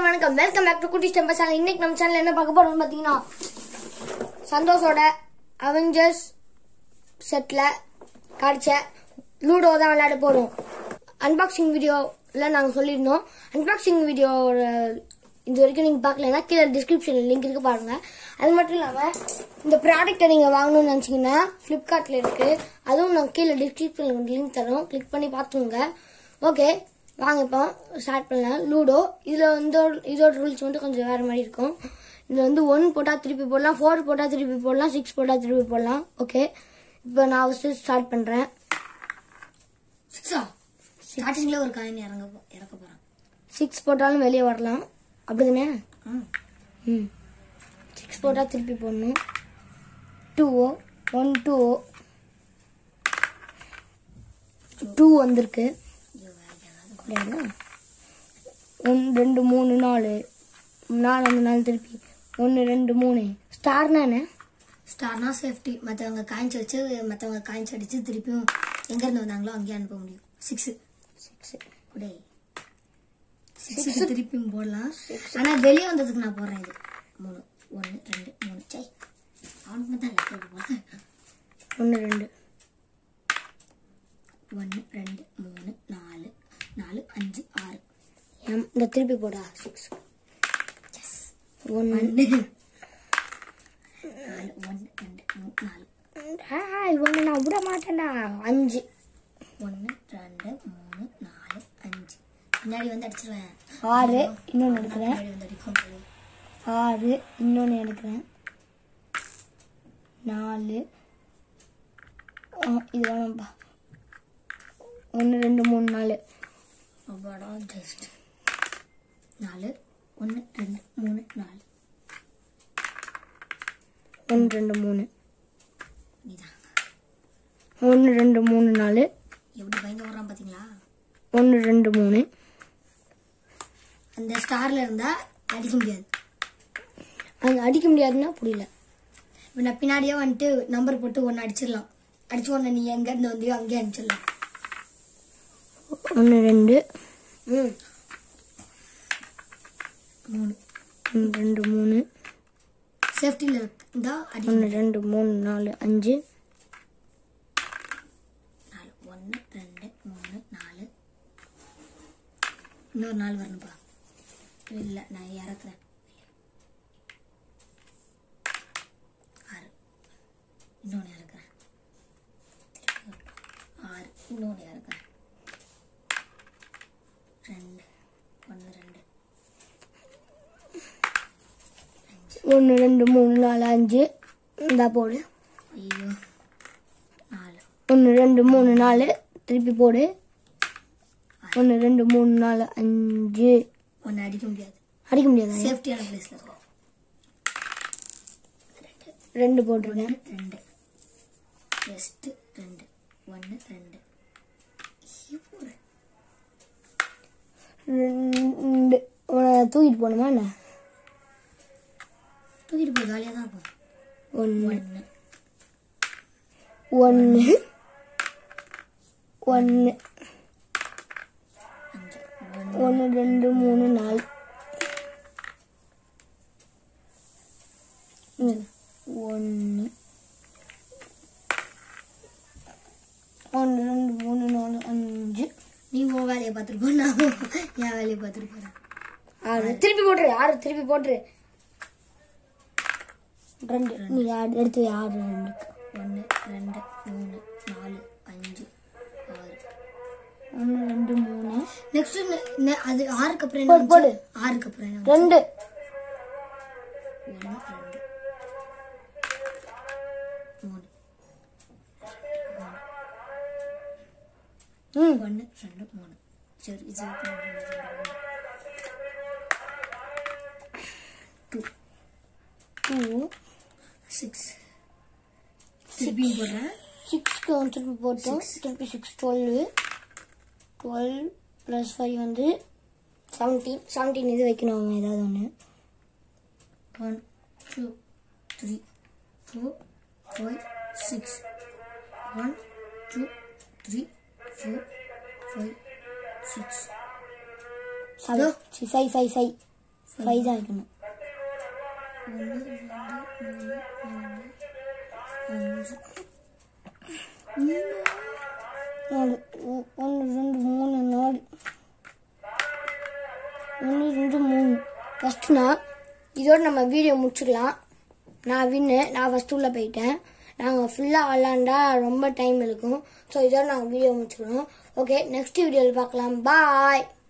வணக்கம் welcome back to Kutty ஸ்டெம்பர் channel இன்னைக்கு நம்ம சேனல் என்ன பார்க்க போறோம்னு பார்த்தீங்கன்னா சந்தோஷோட அவெஞ்சர்ஸ் செட்டில் காடிச்ச லூடோ தான் விளையாட போகிறோம் அன்பாக்சிங் வீடியோவில் நாங்கள் சொல்லியிருந்தோம் அன்பாக்சிங் வீடியோ இது வரைக்கும் நீங்கள் பார்க்கலன்னா கீழே டிஸ்கிரிப்ஷனில் லிங்க் இருக்கு பாருங்க அது மட்டும் இல்லாமல் இந்த ப்ராடக்ட்டை நீங்கள் வாங்கணும்னு நினச்சிங்கன்னா ஃப்ளிப்கார்ட்டில் இருக்குது அதுவும் நான் கீழே டிஸ்கிரிப்ஷனில் லிங்க் தரோம் கிளிக் பண்ணி பார்த்துங்க ஓகே வாங்க இப்போ ஸ்டார்ட் பண்ணலாம் லூடோ இதில் வந்து இதோட ரூல்ஸ் வந்து கொஞ்சம் வேறு மாதிரி இருக்கும் இதில் வந்து ஒன் போட்டால் திருப்பி போடலாம் ஃபோர் போட்டால் திருப்பி போடலாம் சிக்ஸ் போட்டால் திருப்பி போடலாம் ஓகே இப்போ நான் ஃபஸ்ட்டு ஸ்டார்ட் பண்ணுறேன் சிக்ஸா ஸ்டார்டிங்ல ஒரு காயின் இறங்க போ- இறக்க போறான் சிக்ஸ் போட்டாலும் வெளியே வரலாம் அப்படிதானே ம். ம் சிக்ஸ் போட்டால் திருப்பி போடணும் two oh one two oh two வந்திருக்கு கிடையாது ஒன்று ரெண்டு மூணு நாலு நாலு வந்து நாலு திருப்பி ஒன்று ரெண்டு மூணு ஸ்டார்னா என்ன ஸ்டார்னா சேஃப்டி மற்றவங்க காயின்ஸ் வச்சு மற்றவங்க காயின்ஸ் அடிச்சு திருப்பியும் எங்க இருந்து வந்தாங்களோ அங்கேயே அனுப்ப முடியும் சிக்ஸ் சிக்ஸ் குடே சிக்ஸ் திருப்பியும் போடலாம் ஆனா வெளியே வந்ததுக்கு நான் போடுறேன் இது மூணு ஒன்று ரெண்டு மூணு சை அவனுக்கு தான் லெட்டர் போடுறேன் ஒன்று ரெண்டு ஒன்று ரெண்டு மூணு நாலு நாலு அஞ்சு ஆறு எம் இந்த திருப்பி போடா சிக்ஸ் ஒன்று ஒன்று நாலு ஒன்று ரெண்டு மூணு நாலு ஹாய் ஒன்று நான் விட மாட்டேன்டா அஞ்சு ஒன்று ரெண்டு மூணு நாலு அஞ்சு பின்னாடி வந்து அடிச்சிருவேன் ஆறு இன்னொன்று எடுக்கிறேன் பின்னாடி வந்து அடிக்கும் போது ஆறு இன்னொன்று எடுக்கிறேன் நாலு ஆ, இது வேணாம்ப்பா ஒன்று ரெண்டு மூணு நாலு அப்பாடா ஜஸ்ட் நாலு ஒன்று ரெண்டு மூணு நாலு ஒன்று ரெண்டு மூணு நீதான் ஒன்று ரெண்டு மூணு நாலு எப்படி பயந்து வர்றான் பார்த்தீங்களா ஒன்று ரெண்டு மூணு அந்த ஸ்டாரில் இருந்தால் அடிக்க முடியாது அது அடிக்க முடியாதுன்னா புரியல இப்போ நான் பின்னாடியே வந்துட்டு நம்பர் போட்டு ஒன்று அடிச்சிடலாம் அடிச்சு ஒன்று நீ எங்கேருந்து வந்தியோ அங்கேயே அனுப்பிச்சிடலாம் ஒன்று ரெண்டு ம் மூணு ஒன்று ரெண்டு மூணு சேஃப்டியில் இருந்தால் அடிக்க ஒன்று ரெண்டு மூணு நாலு அஞ்சு நாலு ஒன்று ரெண்டு மூணு நாலு இன்னொரு நாள் வரணும்ப்பா இல்லை நான் இறக்குறேன் ஆறு இன்னொன்று இறக்குறேன் திருப்பி வரட்டும். ஆறு இன்னொன்று இறக்குறேன் ரெண்டு ஒன்று ரெண்டு ஒன்று ரெண்டு மூணு நாலு அஞ்சு இந்தா போடு ஐயோ நாலு ஒன்று ரெண்டு மூணு நாலு திருப்பி போடு ஒன்று ரெண்டு மூணு நாலு அஞ்சு ஒன்று அடிக்க முடியாது அடிக்க முடியாதா சேஃப்டியான பிளேஸில் இருக்கும் ரெண்டு போட்டிருக்கேன் ஒன்று ரெண்டு ஜஸ்ட் ரெண்டு ஒன்று ரெண்டு இவ்வளோ ரெண்டு உன்னை தூக்கிட்டு போகணுமா என்ன தூக்கிட்டு போய் ஜாலியாக தான் இருக்கும் ஒன்று ஒன்று ஒன்று ஒன்று அஞ்சு ஒன்று ஒன்று ரெண்டு மூணு நாலு ஒன்று ஒன்று ரெண்டு மூணு நாலு அஞ்சு நீ உன் வேலையை பார்த்துட்டு போ நான் என் வேலையை பார்த்துட்டு போகிறேன் ஆறு திருப்பி போட்டுரு ஆறு திருப்பி போட்டுரு ரெண்டு நீ ஆறு எடுத்து ஆறு ரெண்டு ஒன்று ரெண்டு மூணு நாலு அஞ்சு ஆறு ஒன்று ரெண்டு மூணு நெக்ஸ்ட் அது ஆறுக்கு அப்புறம் போடு, என்ன போடு. வந்துச்சு? ஆறுக்கு அப்புறம் என்ன ரெண்டு ஒன்று ரெண்டு மூணு ம் ஒன்று ரெண்டு மூணு சரி இது ஒன்று, ரெண்டு, மூணு. டூ சிக்ஸ் திருப்பியும் போடுறேன் சிக்ஸ்க்கு வந்து திருப்பி போட்டோம் திருப்பி six twelve twelve plus five வந்து செவன்டீன் செவன்டீன் இது வைக்கணும் ஏதாவது ஒன்று one two three four five six one two three four five six சை சை சை சை ஃபைவ் தான் வைக்கணும் நாலு ஒ- ஒன்று ரெண்டு மூணு நாலு ஒன்று ரெண்டு மூணு ஃபஸ்ட்டுனா இதோட நம்ம வீடியோ முடிச்சுக்கலாம் நான் வின்னு நான் ஃபஸ்ட்டு உள்ளே போயிட்டேன் நாங்கள் ஃபுல்லாக விளாண்டா ரொம்ப டைம் இருக்கும் ஸோ இதோட நாங்கள் வீடியோ முடிச்சுக்கிறோம் ஓகே நெக்ஸ்ட் வீடியோவில் பார்க்கலாம் பாய்